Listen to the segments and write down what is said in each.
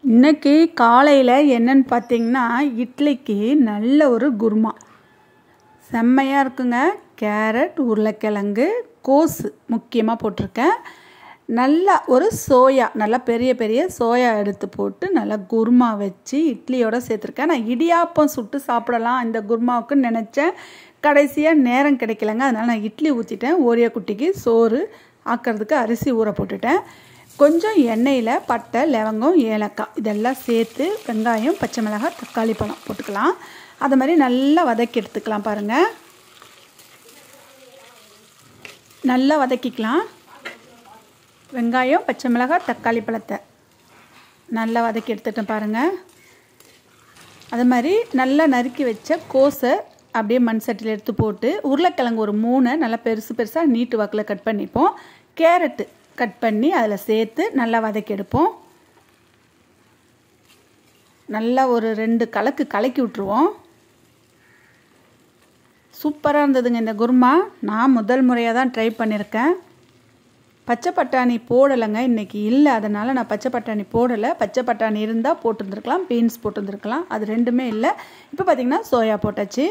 இன்னைக்கு காலையில் என்னன்னு பார்த்தீங்கன்னா இட்லிக்கு நல்ல ஒரு குருமா செம்மையாக இருக்குங்க கேரட் உருளைக்கிழங்கு கோஸு முக்கியமாக போட்டிருக்கேன் நல்லா ஒரு சோயா நல்லா பெரிய பெரிய சோயா எடுத்து போட்டு நல்லா குருமா வச்சு இட்லியோட சேர்த்துருக்கேன் நான் இடியாப்பம் சுட்டு சாப்பிடலாம் இந்த குருமாவுக்குன்னு நினச்சேன் கடைசியாக நேரம் கிடைக்கலங்க அதனால் நான் இட்லி ஊற்றிட்டேன் ஓரிய குட்டிக்கு சோறு ஆக்கிறதுக்கு அரிசி ஊற போட்டுட்டேன் கொஞ்சம் எண்ணெயில் பட்டை லவங்கம் ஏலக்காய் இதெல்லாம் சேர்த்து வெங்காயம் பச்சை மிளகாய் தக்காளி பழம் போட்டுக்கலாம் அதை மாதிரி நல்லா வதக்கி எடுத்துக்கலாம் பாருங்கள் நல்லா வதக்கிக்கலாம் வெங்காயம் பச்சை மிளகாய் தக்காளி பழத்தை நல்லா வதக்கி எடுத்துட்டேன் பாருங்கள் அது மாதிரி நல்லா நறுக்கி வச்ச கோஸை அப்படியே மண் சட்டியில் எடுத்து போட்டு உருளைக்கிழங்கு ஒரு மூணை நல்லா பெருசு பெருசாக நீட்டு வாக்கில் கட் பண்ணிப்போம் கேரட்டு கட் பண்ணி அதில் சேர்த்து நல்லா வதக்கி எடுப்போம் நல்லா ஒரு ரெண்டு கலக்கு கலக்கி விட்ருவோம் சூப்பராக இருந்ததுங்க இந்த குருமா நான் முதல் முறையாக தான் ட்ரை பண்ணியிருக்கேன் பச்சை பட்டாணி போடலைங்க இன்றைக்கி இல்லை அதனால் நான் பச்சை பட்டாணி போடலை பச்சை பட்டாணி இருந்தால் போட்டுருந்துருக்கலாம் பீன்ஸ் போட்டுருந்துருக்கலாம் அது ரெண்டுமே இல்லை இப்போ பார்த்திங்கன்னா சோயா போட்டாச்சு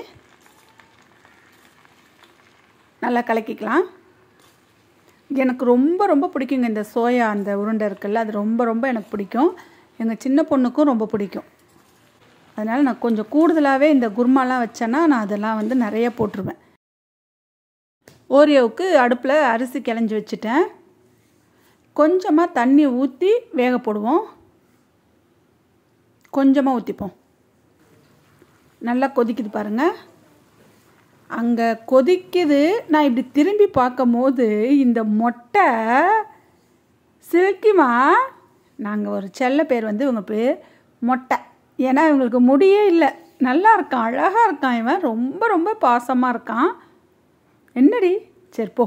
நல்லா கலக்கிக்கலாம் எனக்கு ரொம்ப ரொம்ப பிடிக்குங்க இந்த சோயா அந்த உருண்டை இருக்குல்ல அது ரொம்ப ரொம்ப எனக்கு பிடிக்கும் எங்கள் சின்ன பொண்ணுக்கும் ரொம்ப பிடிக்கும் அதனால் நான் கொஞ்சம் கூடுதலாகவே இந்த குருமாலாம் வச்சேன்னா நான் அதெல்லாம் வந்து நிறைய போட்டுருவேன் ஓரியோவுக்கு அடுப்பில் அரிசி கிளஞ்சி வச்சுட்டேன் கொஞ்சமாக தண்ணி ஊற்றி வேக போடுவோம் கொஞ்சமாக ஊற்றிப்போம் நல்லா கொதிக்குது பாருங்கள் அங்கே கொதிக்குது நான் இப்படி திரும்பி பார்க்கும் போது இந்த மொட்டை சில்கிமா நாங்கள் ஒரு செல்ல பேர் வந்து இவங்க பேர் மொட்டை ஏன்னா இவங்களுக்கு முடியே இல்லை நல்லா இருக்கான் அழகாக இருக்கான் இவன் ரொம்ப ரொம்ப பாசமாக இருக்கான் என்னடி சரி போ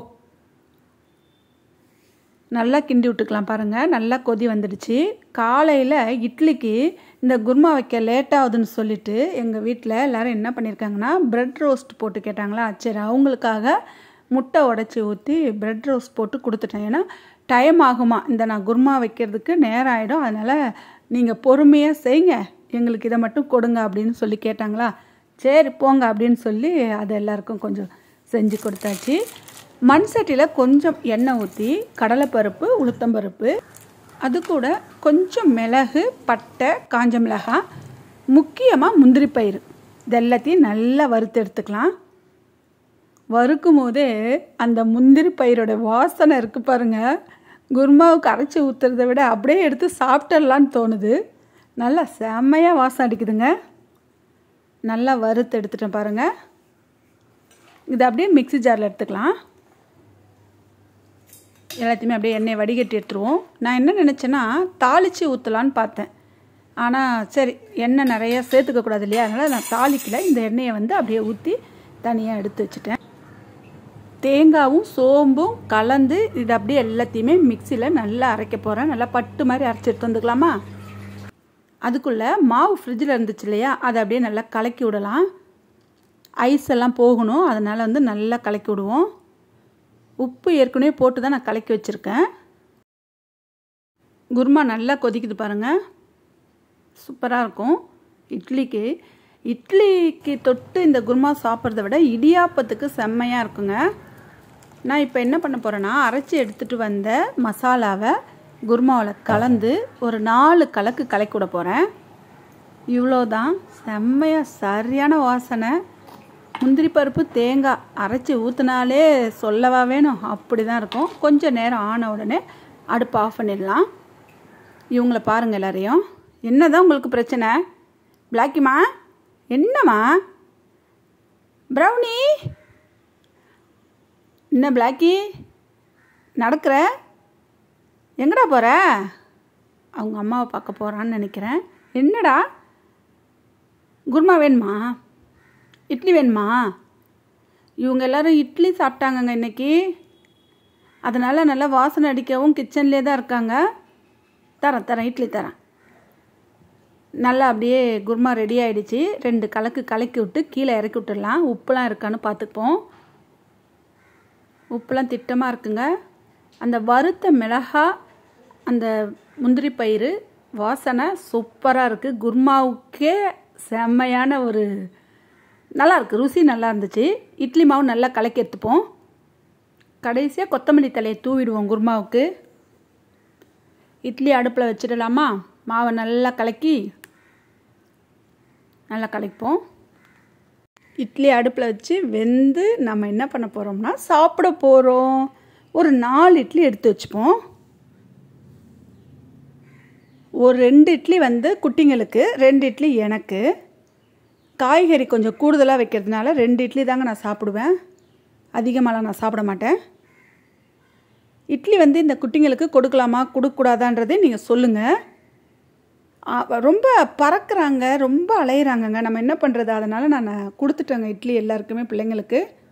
நல்லா கிண்டி விட்டுக்கலாம் பாருங்கள் நல்லா கொதி வந்துடுச்சு காலையில் இட்லிக்கு இந்த குருமா வைக்க லேட் ஆகுதுன்னு சொல்லிட்டு எங்கள் வீட்டில் எல்லோரும் என்ன பண்ணியிருக்காங்கன்னா ப்ரெட் ரோஸ்ட் போட்டு கேட்டாங்களா சரி அவங்களுக்காக முட்டை உடச்சி ஊற்றி ப்ரெட் ரோஸ்ட் போட்டு கொடுத்துட்டேன் ஏன்னா டைம் ஆகுமா இந்த நான் குருமா வைக்கிறதுக்கு நேரம் ஆகிடும் அதனால் நீங்கள் பொறுமையாக செய்யுங்க எங்களுக்கு இதை மட்டும் கொடுங்க அப்படின்னு சொல்லி கேட்டாங்களா சரி போங்க அப்படின்னு சொல்லி அதை எல்லாருக்கும் கொஞ்சம் செஞ்சு கொடுத்தாச்சு மண் சட்டியில் கொஞ்சம் எண்ணெய் ஊற்றி கடலைப்பருப்பு உளுத்தம்பருப்பு அது கூட கொஞ்சம் மிளகு பட்டை காஞ்ச மிளகாய் முக்கியமாக முந்திரி பயிறு இது எல்லாத்தையும் நல்லா வறுத்து எடுத்துக்கலாம் வறுக்கும் போதே அந்த முந்திரி பயிரோட வாசனை இருக்குது பாருங்கள் குருமாவுக்கு அரைச்சி ஊற்றுறத விட அப்படியே எடுத்து சாப்பிட்டுடலான்னு தோணுது நல்லா செம்மையாக வாசம் அடிக்குதுங்க நல்லா வறுத்து எடுத்துட்டேன் பாருங்கள் இது அப்படியே மிக்சி ஜாரில் எடுத்துக்கலாம் எல்லாத்தையுமே அப்படியே எண்ணெயை வடிகட்டி எடுத்துருவோம் நான் என்ன நினச்சேன்னா தாளித்து ஊற்றலான்னு பார்த்தேன் ஆனால் சரி எண்ணெய் நிறையா சேர்த்துக்கக்கூடாது இல்லையா அதனால் நான் தாளிக்கல இந்த எண்ணெயை வந்து அப்படியே ஊற்றி தனியாக எடுத்து வச்சுட்டேன் தேங்காவும் சோம்பும் கலந்து இது அப்படியே எல்லாத்தையுமே மிக்சியில் நல்லா அரைக்க போகிறேன் நல்லா பட்டு மாதிரி அரைச்சி எடுத்து வந்துக்கலாமா அதுக்குள்ளே மாவு ஃப்ரிட்ஜில் இருந்துச்சு இல்லையா அதை அப்படியே நல்லா கலக்கி விடலாம் ஐஸ் எல்லாம் போகணும் அதனால் வந்து நல்லா கலக்கி விடுவோம் உப்பு ஏற்கனவே போட்டு தான் நான் கலக்கி வச்சுருக்கேன் குருமா நல்லா கொதிக்குது பாருங்கள் சூப்பராக இருக்கும் இட்லிக்கு இட்லிக்கு தொட்டு இந்த குருமா சாப்பிட்றத விட இடியாப்பத்துக்கு செம்மையாக இருக்குங்க நான் இப்போ என்ன பண்ண போகிறேன்னா அரைச்சி எடுத்துகிட்டு வந்த மசாலாவை குருமாவில் கலந்து ஒரு நாலு கலக்கு கலக்கி விட போகிறேன் இவ்வளோதான் செம்மையாக சரியான வாசனை முந்திரி பருப்பு தேங்காய் அரைச்சி ஊற்றினாலே சொல்லவா வேணும் அப்படி தான் இருக்கும் கொஞ்சம் நேரம் ஆன உடனே அடுப்பு ஆஃப் பண்ணிடலாம் இவங்கள பாருங்கள் எல்லாரையும் என்ன தான் உங்களுக்கு பிரச்சனை பிளாக்கிமா என்னம்மா ப்ரௌனி என்ன பிளாக்கி நடக்கிற எங்கடா போகிற அவங்க அம்மாவை பார்க்க போகிறான்னு நினைக்கிறேன் என்னடா குருமா வேணுமா இட்லி வேணுமா இவங்க எல்லோரும் இட்லி சாப்பிட்டாங்கங்க இன்றைக்கி அதனால் நல்லா வாசனை அடிக்கவும் கிச்சன்லேயே தான் இருக்காங்க தரேன் தரேன் இட்லி தரேன் நல்லா அப்படியே குருமா ரெடி ஆகிடுச்சு ரெண்டு கலக்கு கலக்கி விட்டு கீழே இறக்கி விட்டுடலாம் உப்புலாம் இருக்கான்னு பார்த்துப்போம் உப்புலாம் திட்டமாக இருக்குங்க அந்த வறுத்த மிளகா அந்த முந்திரி பயிறு வாசனை சூப்பராக இருக்குது குருமாவுக்கே செம்மையான ஒரு நல்லா இருக்கு ருசி நல்லா இருந்துச்சு இட்லி மாவு நல்லா கலக்கி எடுத்துப்போம் கடைசியாக கொத்தமல்லி தலையை தூவிடுவோம் குருமாவுக்கு இட்லி அடுப்பில் வச்சிடலாமா மாவை நல்லா கலக்கி நல்லா கலக்கிப்போம் இட்லி அடுப்பில் வச்சு வெந்து நம்ம என்ன பண்ண போகிறோம்னா சாப்பிட போகிறோம் ஒரு நாலு இட்லி எடுத்து வச்சுப்போம் ஒரு ரெண்டு இட்லி வந்து குட்டிங்களுக்கு ரெண்டு இட்லி எனக்கு காய்கறி கொஞ்சம் கூடுதலாக வைக்கிறதுனால ரெண்டு இட்லி தாங்க நான் சாப்பிடுவேன் அதிகமாகலாம் நான் சாப்பிட மாட்டேன் இட்லி வந்து இந்த குட்டிங்களுக்கு கொடுக்கலாமா கொடுக்கக்கூடாதான்றதை நீங்கள் சொல்லுங்கள் ரொம்ப பறக்கிறாங்க ரொம்ப அலையிறாங்கங்க நம்ம என்ன பண்ணுறது அதனால் நான் கொடுத்துட்டேங்க இட்லி எல்லாருக்குமே பிள்ளைங்களுக்கு